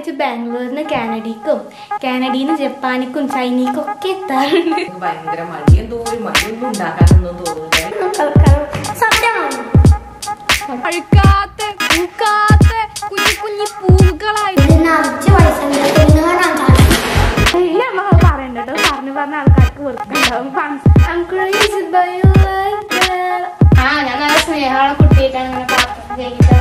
ആയിട്ട് ബാംഗ്ലൂരിൽ നിന്ന് കാനഡയ്ക്കും കാനഡയിൽ നിന്ന് ജപ്പാനിക്കും ചൈനയ്ക്കും ഒക്കെ എത്താറുണ്ട് എനിക്ക് ഭയങ്കര മടി എന്തോ ഒരു മടിയൊന്നും ഉണ്ടാക്കാനൊന്നും തോന്നുന്നില്ല സത്യമാണ് പഴുക്കാത്ത പൂക്കാത്ത കുഞ്ഞി കുഞ്ഞി പൂക്കളായി നിറച്ച് വയസ്സുണ്ട് പെണ്ണുകാരാണ് ഇല്ല നമ്മൾ പറയണ്ടോ പറഞ്ഞു പറഞ്ഞ ആൾക്കാർക്ക് വെറുക്കുണ്ടാവും I'm crazy by you like that. ആ ഞാൻ നല്ല സ്നേഹമുള്ള കുട്ടിയായിട്ടാണ് ഇങ്ങനെ പാത്രം ചെയ്തിട്ട്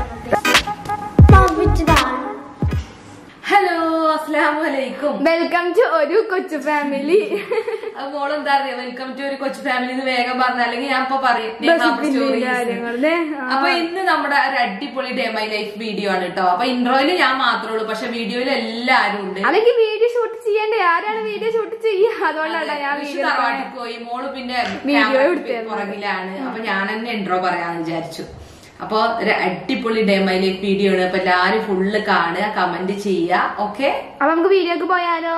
ഹലോ അസ്സലാമു അലൈക്കും വെൽക്കം ടു ഒരു കൊച്ചു ഫാമിലി അത് മോളെന്താ അറിയാ വെൽക്കം ടു ഒരു കൊച്ചു ഫാമിലി എന്ന് വേഗം പറഞ്ഞ അല്ലെങ്കിൽ ഞാൻ ഇപ്പൊ പറയും ഞാൻ നമ്മുടെ stories. കാര്യങ്ങളുടെ അപ്പൊ ഇന്ന് നമ്മുടെ ഒരു അടിപൊളി ഡേ മൈ ലൈഫ് വീഡിയോ ആണ് കേട്ടോ അപ്പൊ ഇൻട്രോയില് ഞാൻ മാത്രമേ ഉള്ളൂ പക്ഷെ വീഡിയോയിൽ എല്ലാരും ഉണ്ട് അല്ലെങ്കിൽ വീഡിയോ ഷൂട്ട് ചെയ്യണ്ടേ ആരാണ് വീഡിയോ ഷൂട്ട് ചെയ്യുക അതുകൊണ്ടാണ് ഞാൻ കൃഷി വീഡിയോ തറവാട്ടിൽ പോയി മോള് പിന്നെ Video camera എടുത്തേ. പുറകിലാണ് അപ്പൊ ഞാൻ തന്നെ ഇൻട്രോ പറയാന്ന് വിചാരിച്ചു അപ്പൊ ഒരു അടിപൊളി ഡേ മൈ ലൈഫ് വീഡിയോ ആണ് അപ്പൊ എല്ലാരും ഫുള്ള് കാണുക കമന്റ് ചെയ്യുക ഓക്കെ അപ്പൊ നമുക്ക് വീഡിയോക്ക് പോയാലോ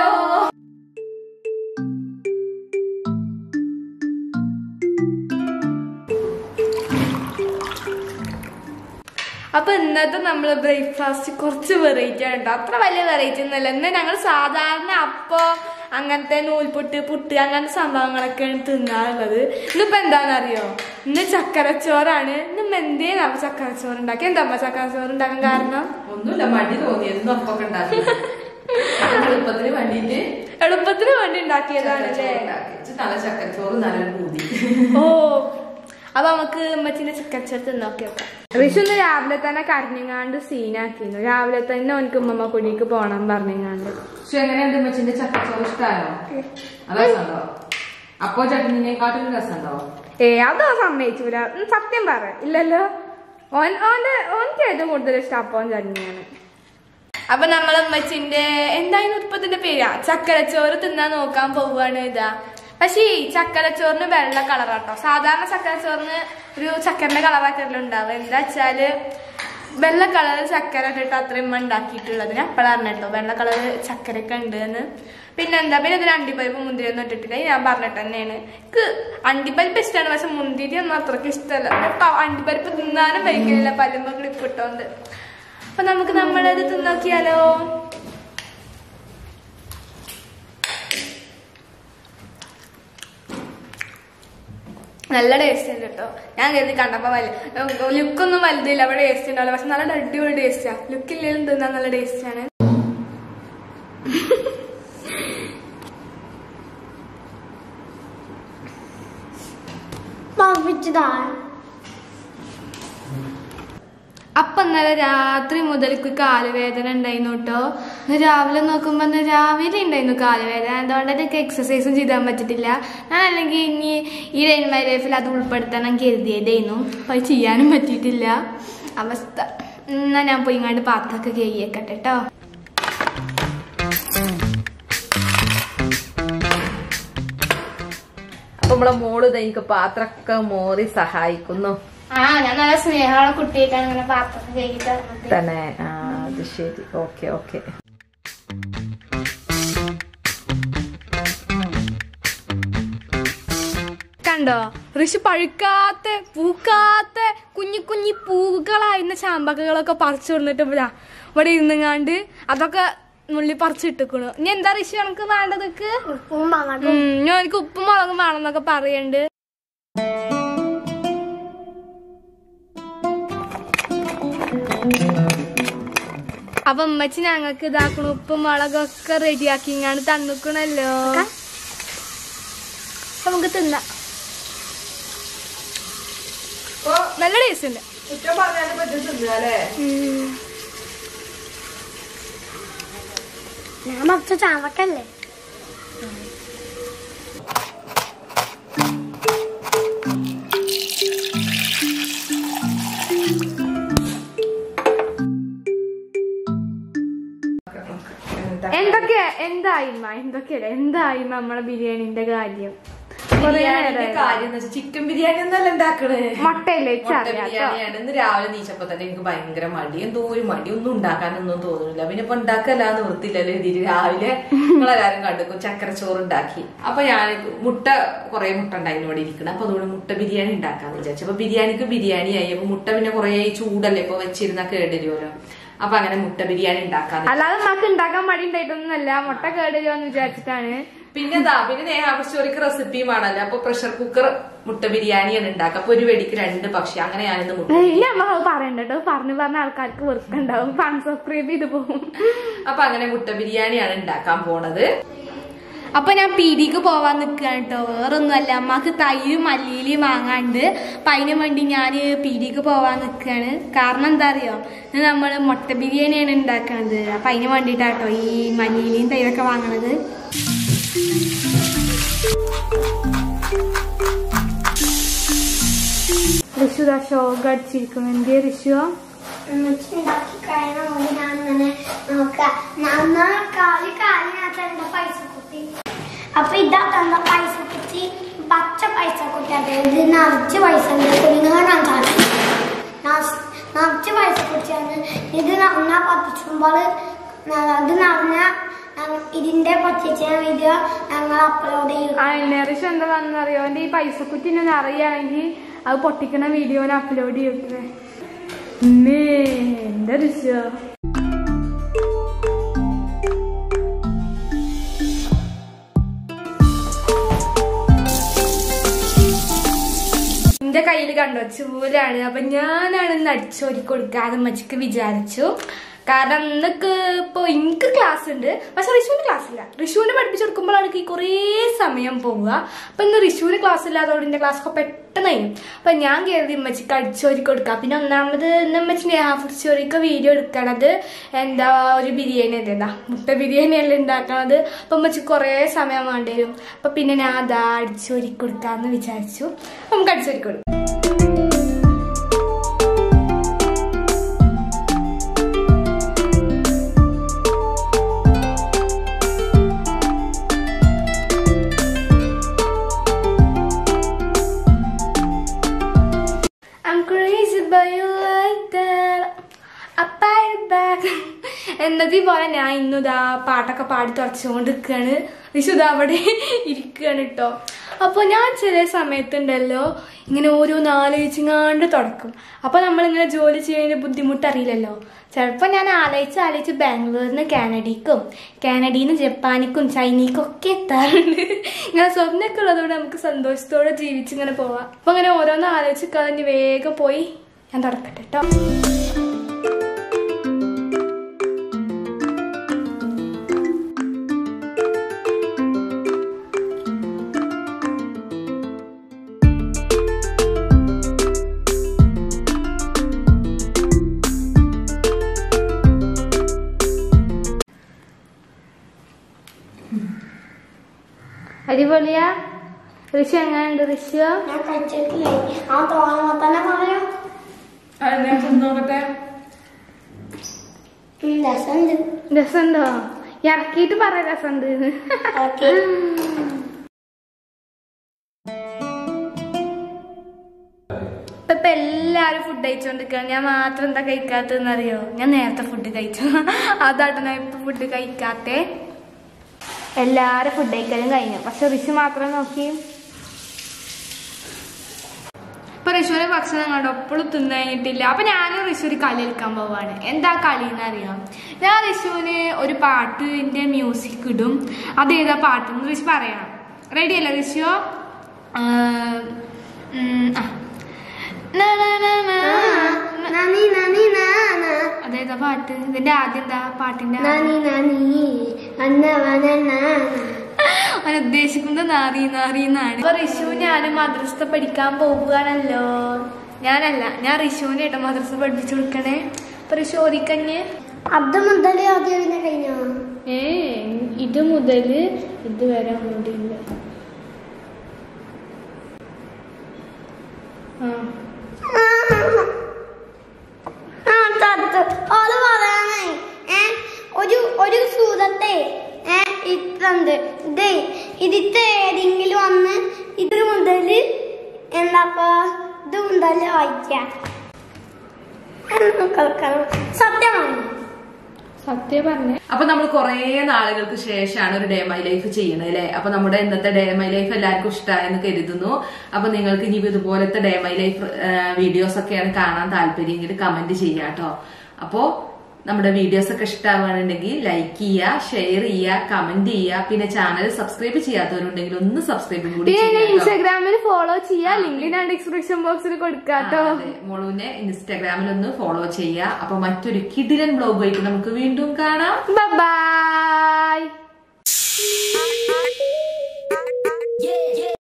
അപ്പൊ ഇന്നത്തെ നമ്മള് ബ്രേക്ക്ഫാസ്റ്റ് കുറച്ച് വെറൈറ്റി ആണ് കേട്ടോ അത്ര വലിയ വെറൈറ്റി ഒന്നുമല്ല ഇന്ന് ഞങ്ങൾ സാധാരണ അപ്പോ അങ്ങനത്തെ നൂൽപുട്ട് പുട്ട് അങ്ങനത്തെ സംഭവങ്ങളൊക്കെയാണ് തിന്നാറുള്ളത് ഇന്നിപ്പോ എന്താണെന്നറിയോ ഇന്ന് ചക്കരച്ചോറാണ് ഇന്ന് എന്തേ നമ്മ ചക്കരച്ചോറ് ഉണ്ടാക്കി എന്താ അമ്മ ചക്കരച്ചോറ് ഉണ്ടാക്കാൻ കാരണം ഒന്നുമില്ല മടി തോന്നി എന്നും അപ്പൊക്കെ ഉണ്ടാക്കി എളുപ്പത്തിന് വേണ്ടിട്ട് എളുപ്പത്തിന് വേണ്ടി ഉണ്ടാക്കിയതാണല്ലേ നല്ല ചക്കച്ചോറ് നല്ലൊരു പൂതി ഓ അപ്പൊ നമുക്ക് ഉമ്മച്ചിന്റെ ചിക്കൻ തിന്നോക്കി നോക്കാം ഋഷു ഇന്ന് രാവിലെ തന്നെ കരഞ്ഞങ്ങാണ്ട് സീനാക്കിയിരുന്നു രാവിലെ തന്നെ ഓനക്ക് ഉമ്മമ്മ കുടിക്ക് പോണം പറഞ്ഞങ്ങാണ്ട് പക്ഷെ എങ്ങനെയുണ്ട് മച്ചിന്റെ ചക്കച്ചോറ് ഇഷ്ടമായോ അത് രസമുണ്ടോ അപ്പോ ചട്ടിനെക്കാട്ടും രസമുണ്ടോ ഏ അതോ സമ്മതിച്ചൂല ഉം, സത്യം പറ ഇല്ലല്ലോ ഓൻ ഓന്റെ ഓനക്ക് ഏറ്റവും കൂടുതൽ ഇഷ്ടം അപ്പം ചട്നിയാണ് അപ്പൊ നമ്മളെ ഉമ്മച്ചിന്റെ എന്തായാലും ഉപ്പത്തിന്റെ പേരാ ചക്കരച്ചോറ് തിന്നാൻ നോക്കാൻ പോവാണ് ഇതാ പക്ഷേ ഈ ചക്കരച്ചോറിന് വെള്ള കളറാട്ടോ സാധാരണ ചക്കരച്ചോറിന് ഒരു ചക്കരന്റെ കളറാക്കല്ലോ ഉണ്ടാവുക എന്താ വെച്ചാല് വെള്ള കളർ ചക്കര ഇട്ടിട്ട് അത്രയും ഉണ്ടാക്കിയിട്ടുള്ളത് ഞാൻ എപ്പോഴാണ് കേട്ടോ വെള്ള കളർ ചക്കരയൊക്കെ ഉണ്ട് എന്ന് പിന്നെന്താ പിന്നെ ഇതിന് അണ്ടിപ്പരിപ്പ് മുന്തിരി ഒന്നും ഇട്ടിട്ടില്ല ഇത് ഞാൻ പറഞ്ഞിട്ട് തന്നെയാണ് എനിക്ക് അണ്ടിപ്പരിപ്പ് ഇഷ്ടമാണ് പക്ഷെ മുന്തിരി ഒന്നും അത്രയ്ക്ക് ഇഷ്ടമല്ല കേട്ടോ അണ്ടിപ്പരിപ്പ് തിന്നാനും വരിക്കില്ല പല്ലുമ്പോ ക്ലിപ്പ് ഇട്ടോണ്ട് അപ്പൊ നമുക്ക് നമ്മളത് തിന്നോക്കിയാലോ നല്ല ടേസ്റ്റ് ഉണ്ട് കേട്ടോ ഞാൻ കരുതി കണ്ടപ്പോ വലിയ ലുക്കൊന്നും വലുതില്ല അവിടെ ടേസ്റ്റ് ഉണ്ടാവില്ല പക്ഷെ നല്ല അടിപൊളി ടേസ്റ്റാ ലുക്കില്ലെങ്കിലും തിന്നാൻ നല്ല ടേസ്റ്റ് ആണ് അപ്പൊ ഇന്നലെ രാത്രി മുതൽക്ക് കാലുവേദന ഉണ്ടായിരുന്നു കേട്ടോ ഇന്ന് രാവിലെ നോക്കുമ്പോ ഇന്ന് രാവിലെ ഉണ്ടായിരുന്നു കാലുവേദന അതുകൊണ്ട് അതൊക്കെ എക്സസൈസും ചെയ്താൻ പറ്റിട്ടില്ല ഞാൻ അല്ലെങ്കിൽ ഇനി ഈ ഡെയിൻമൈ ലൈഫിൽ അത് ഉൾപ്പെടുത്തണം കരുതിയതായിരുന്നു അപ്പൊ അത് ചെയ്യാനും പറ്റിയിട്ടില്ല അവസ്ഥ എന്നാ ഞാൻ പോയി ഇങ്ങാണ്ട് പാത്രമൊക്കെ കേൾക്കട്ടെ കേട്ടോ അപ്പൊ നമ്മളെ മോള് ദേ എനിക്ക് പാത്രമൊക്കെ മോറി സഹായിക്കുന്നു ആ ഞാൻ നല്ല സ്നേഹമുള്ള കുട്ടിയായിട്ടാണ് ഇങ്ങനെ പാത്രം ചെയ്തിട്ട് തന്നെ ആ അത് ശരി ഓക്കെ ഓക്കെ കണ്ടോ ഋഷി പഴുക്കാത്ത പൂക്കാത്ത കുഞ്ഞി കുഞ്ഞി പൂക്കളായിരുന്ന ചാമ്പക്കകളൊക്കെ പറിച്ചു കൊടുത്തിട്ട് ഇവിടാ ഇവിടെ ഇരുന്നങ്ങാണ്ട് അതൊക്കെ നുള്ളി പറിച്ചിട്ടിക്കണു ഇനി എന്താ ഋഷി നമുക്ക് വേണ്ടതൊക്കെ ഞാൻ എനിക്ക് ഉപ്പും മുളകും വേണമെന്നൊക്കെ പറയണ്ട് അപ്പൊ ഉമ്മച്ചി ഞങ്ങൾക്ക് ഇതാക്കണു ഉപ്പും മുളകൊക്കെ റെഡിയാക്കി ഇങ്ങാണ്ട് തന്നിക്കണല്ലോ അപ്പൊ നമുക്ക് തിന്നാം നല്ല ടേസ്റ്റ് ഉണ്ട് കുറ്റം പറഞ്ഞാലും പറ്റും തിന്നാലേ ഞാൻ മറിച്ച ചാവക്കല്ലേ എന്തൊക്കെ എന്തായിമ്മ എന്തൊക്കെയല്ലേ എന്തായിമ്മ നമ്മളെ ബിരിയാണിന്റെ കാര്യം കുറേ ബിരിയാണിന്റെ നേരമായി. കാര്യം എന്ന് വെച്ചാൽ ചിക്കൻ ബിരിയാണി ഒന്നല്ല ഉണ്ടാക്കണേ മുട്ടയില്ലേ മുട്ട ഇച്ചറിയാം കേട്ടോ ബിരിയാണിയാണ് ഇന്ന് രാവിലെ നീച്ചപ്പോ തന്നെ എനിക്ക് ഭയങ്കര മടി എന്തോ ഒരു മടി ഒന്നും ഉണ്ടാക്കാനൊന്നും തോന്നുന്നില്ല പിന്നെ ഇപ്പൊ ഉണ്ടാക്കല്ലാന്ന് വൃത്തിയില്ലല്ലോ ഇതിന് രാവിലെ നിങ്ങളെല്ലാരും കണ്ടു ചക്കരച്ചോറ് ഉണ്ടാക്കി അപ്പൊ ഞാൻ മുട്ട കുറെ മുട്ട ഉണ്ടായിരുന്നു ഇവിടെ ഇരിക്കണം അപ്പൊ അതുകൊണ്ട് മുട്ട ബിരിയാണി ഉണ്ടാക്കാന്ന് വിചാരിച്ചു അപ്പൊ ബിരിയാണിക്ക് ബിരിയാണി ആയി അപ്പൊ മുട്ട പിന്നെ കുറെ ചൂടല്ലേ ഇപ്പൊ വെച്ചിരുന്ന കേടരുമല്ലോ അപ്പൊ അങ്ങനെ മുട്ട ബിരിയാണി ഉണ്ടാക്കാൻ അല്ലാതെ നമുക്ക് ഉണ്ടാക്കാൻ മടി ഉണ്ടായിട്ടൊന്നുമല്ല മുട്ട കേടുവരുമെന്ന് വിചാരിച്ചിട്ടാണ് പിന്നെന്താ പിന്നെ നേഹാപസ്റ്റോറിക്ക് റെസിപ്പിയും ആണല്ലോ അപ്പൊ പ്രഷർ കുക്കർ മുട്ട ബിരിയാണിയാണ് ഉണ്ടാക്കുക അപ്പൊ ഒരു വെടിക്ക് രണ്ട് പക്ഷി അങ്ങനെ ഞാനിന്ന് മുട്ട ഇനി അമ്മ അത് പറയണ്ട കേട്ടോ പറഞ്ഞു പറഞ്ഞ ആൾക്കാർക്ക് വെറുക്കുണ്ടാവും അൺസബ്സ്ക്രൈബ് ചെയ്ത് പോകും അപ്പൊ അങ്ങനെ മുട്ട ബിരിയാണിയാണ് ഉണ്ടാക്കാൻ പോണത് അപ്പൊ ഞാൻ പീടിക്ക് പോവാൻ നിൽക്കുകയാണ് കേട്ടോ വേറൊന്നുമല്ല അമ്മക്ക് തൈരും മല്ലിയിലും വാങ്ങാണ്ട് അപ്പൊ അതിന് വേണ്ടി ഞാൻ പീടിക്ക് പോവാൻ നിൽക്കുകയാണ് കാരണം എന്താ അറിയോ ഇത് നമ്മൾ മുട്ട ബിരിയാണിയാണ് ഉണ്ടാക്കുന്നത് അപ്പൊ അതിന് വേണ്ടിയിട്ടാട്ടോ ഈ മല്ലിയിലും തൈരൊക്കെ വാങ്ങണത് ഋഷു ദാ ഷോക്ക് അടിച്ചിരിക്കുന്നു എന്തേ ഋഷു ഉണ്ടാക്കി കഴിയണമെങ്കിൽ ഞാൻ ഇങ്ങനെ നോക്കാം നന്നാ കാലി കാലിനകത്ത് എന്റെ പൈസ കുത്തി അപ്പൊ ഇതാ തന്ന പൈസ കുത്തി പച്ച പൈസ കുത്തി അതായത് നിറച്ച് പൈസ ഉണ്ട് കുഞ്ഞുങ്ങളാണ് കാണാൻ നിറച്ച് പൈസ കുത്തിയാണ് ഇത് നിറഞ്ഞ പത്തിച്ചുമ്പോൾ ഇത് നിറഞ്ഞ ഇതിന്റെ പറ്റിച്ച വീഡിയോ ഞങ്ങൾ അപ്ലോഡ് ചെയ്യും ആ എന്നെ ഋഷു എന്താ വന്നറിയോ എന്റെ ഈ പൈസ കുറ്റിനെ അറിയുകയാണെങ്കിൽ അത് പൊട്ടിക്കണ വീഡിയോനെ അപ്ലോഡ് ചെയ്യട്ടെ ഉമ്മേ, എന്റെ ഋഷു എന്റെ കയ്യിൽ കണ്ടോ ചൂലാണ് അപ്പൊ ഞാനാണ് ഇന്ന് അടിച്ചോരി കൊടുക്കാതെ മച്ചിക്ക് വിചാരിച്ചു കാരണം ഇന്നൊക്കെ ഇപ്പൊ എനിക്ക് ക്ലാസ് ഉണ്ട് പക്ഷെ ഋഷുവിന് ക്ലാസ് ഇല്ല ഋഷുവിനെ പഠിപ്പിച്ചു കൊടുക്കുമ്പോഴാണ് എനിക്ക് കുറേ സമയം പോവുക അപ്പൊ ഇന്ന് ഋഷുവിന് ക്ലാസ് ഇല്ലാത്തതുകൊണ്ട് എന്റെ ക്ലാസ് ഒക്കെ പെട്ടെന്ന് കഴിയും അപ്പൊ ഞാൻ കരുതി ഉമ്മച്ചിക്ക് അടിച്ചോരി കൊടുക്കാം പിന്നെ ഒന്നാമത് ഇന്ന് ഉമ്മച്ചിനെ ഹാഫ് ചോറിക്ക് വീഡിയോ എടുക്കണത് എന്താ ഒരു ബിരിയാണി അല്ലേതാ മുട്ട ബിരിയാണി അല്ലേ ഉണ്ടാക്കണത് അപ്പൊ ഉമ്മച്ചിക്ക് കുറേ സമയം വേണ്ടി വരും അപ്പൊ പിന്നെ ഞാൻ അതാ അടിച്ചോരി കൊടുക്കാന്ന് വിചാരിച്ചു നമുക്ക് അടിച്ചോരി കൊടുക്കാം I'm crazy by you like that. Up I back. എന്നതീ പോലെ ഞാൻ ഇന്നിതാ പാട്ടൊക്കെ പാടി തുറച്ചുകൊണ്ട് നിൽക്കുകയാണ് വിശുദ്ധ അവിടെ ഇരിക്കുകയാണ് കേട്ടോ അപ്പോൾ ഞാൻ ചില സമയത്തുണ്ടല്ലോ ഇങ്ങനെ ഓരോന്ന് ആലോചിച്ചിങ്ങാണ്ട് തുടക്കും അപ്പോൾ നമ്മളിങ്ങനെ ജോലി ചെയ്യുന്നതിൻ്റെ ബുദ്ധിമുട്ട് അറിയില്ലല്ലോ ചിലപ്പോൾ ഞാൻ ആലോചിച്ച് ആലോചിച്ച് ബാംഗ്ലൂരിൽ നിന്ന് കാനഡയ്ക്കും കാനഡയിൽ നിന്ന് ജപ്പാനിക്കും ചൈനയ്ക്കും ഒക്കെ എത്താറുണ്ട് ഇങ്ങനെ സ്വപ്നമൊക്കെ ഉള്ളതുകൊണ്ട് നമുക്ക് സന്തോഷത്തോടെ ജീവിച്ച് ഇങ്ങനെ പോവാം അപ്പോൾ അങ്ങനെ ഓരോന്ന് ആലോചിച്ച് കളഞ്ഞ് വേഗം പോയി ഞാൻ തുടക്കട്ടെ കേട്ടോ അടിപൊളിയാ ഋഷി എങ്ങനെയുണ്ട് ഋഷി ഞാൻ കഴിച്ചിട്ടില്ലേ ആ തോന്നുമ്പോ തന്നെ പറയാം നോക്കട്ടെ ഉം, രസമുണ്ട് രസമുണ്ടോ ഇറക്കിയിട്ട് പറ രസമുണ്ട് ഓക്കെ ഇപ്പൊ ഇപ്പൊ എല്ലാരും ഫുഡ് കഴിച്ചോണ്ടിരിക്കുകയാണ് ഞാൻ മാത്രം എന്താ കഴിക്കാത്തതെന്ന് അറിയോ ഞാൻ നേരത്തെ ഫുഡ് കഴിച്ചു അതാട്ടോ ഞാൻ ഇപ്പൊ ഫുഡ് കഴിക്കാത്തേ എല്ലാരും ഫുഡ് കഴിക്കലും കഴിഞ്ഞു പക്ഷെ ഋഷി മാത്രം നോക്കി ഇപ്പൊ ഋഷുവിന് ഭക്ഷണം കണ്ടോ എപ്പോഴും തിന്നു കഴിഞ്ഞിട്ടില്ല അപ്പൊ ഞാനും ഋഷു ഒരു കളി കളിക്കാൻ പോവാണ് എന്താ കളി എന്ന് അറിയാം ഞാൻ ഋഷുവിന് ഒരു പാട്ടിന്റെ മ്യൂസിക് ഇടും അതേതാ പാട്ടെന്ന് ഋഷു പറയണം റെഡി അല്ലേ ഋഷു ആ, ഉം, ആ. നാ, നാ, നാ, നാ. നനി നനി നാന അതേതാ പാട്ട് ഇതിന്റെ ആദ്യം എന്താ പാട്ടിന്റെ നനി നനി അന്നവന അവൻ ഉദ്ദേശിക്കുന്നത് നാറി നാറി എന്നാണ് അപ്പൊ ഋഷു ഞാനും മദ്രസ പഠിക്കാൻ പോവുകയാണല്ലോ ഞാനല്ല ഞാൻ ഋഷുവിനെ ഏട്ടാ മദ്രസ പഠിപ്പിച്ചു കൊടുക്കണേ അപ്പൊ ഋഷു ഓദിക്കഞ്ഞ് അത് മുതൽ ആദ്യം കഴിഞ്ഞോ ഏ ഇത് മുതല് ഇത് വരെ ഒന്നുകൂടിയില്ല ആ ആ തത്ത് ഓള് പറയാനേ ഏ ഒരു ഒരു സൂതത്തെ ഏ ഇത്രണ്ട് ഇത് ഇതിത്തെ ഏതെങ്കിലും ഒന്ന് ഇത് മുതൽ എന്താപ്പാ ഇത് മുതൽ വായിക്കാം എന്ന് കേൾക്കണം സത്യമാണ് സത്യം പറഞ്ഞ അപ്പൊ നമ്മൾ കുറേ നാളുകൾക്ക് ശേഷമാണ് ഒരു ഡേ മൈ ലൈഫ് ചെയ്യണത് അല്ലെ അപ്പൊ നമ്മുടെ ഇന്നത്തെ ഡേ മൈ ലൈഫ് എല്ലാവർക്കും ഇഷ്ടമായെന്ന് കരുതുന്നു അപ്പൊ നിങ്ങൾക്ക് ഇനി ഇതുപോലത്തെ ഡേ മൈ ലൈഫ് വീഡിയോസ് ഒക്കെയാണ് കാണാൻ താല്പര്യമെങ്കിൽ കമന്റ് ചെയ്യാട്ടോ അപ്പോ നമ്മുടെ വീഡിയോസ് ഒക്കെ ഇഷ്ടമാവുകയാണെന്നുണ്ടെങ്കിൽ ലൈക്ക് ചെയ്യുക ഷെയർ ചെയ്യുക കമന്റ് ചെയ്യുക പിന്നെ ചാനൽ സബ്സ്ക്രൈബ് ചെയ്യാത്തവരുണ്ടെങ്കിൽ ഒന്ന് സബ്സ്ക്രൈബും കൂടി പിന്നെ ചെയ്യുക കേട്ടോ. ഇൻസ്റ്റാഗ്രാമിൽ ഫോളോ ചെയ്യാ ലിങ്ക് ഞാൻ ഡിസ്ക്രിപ്ഷൻ ബോക്സിൽ കൊടുക്കാട്ടോ ആ, അതെ. മോളുവിനെ ഇൻസ്റ്റാഗ്രാമിൽ ഒന്ന് ഫോളോ ചെയ്യുക അപ്പൊ മറ്റൊരു കിടിലൻ ബ്ലോഗുമായിട്ട് നമുക്ക് വീണ്ടും കാണാം ബൈ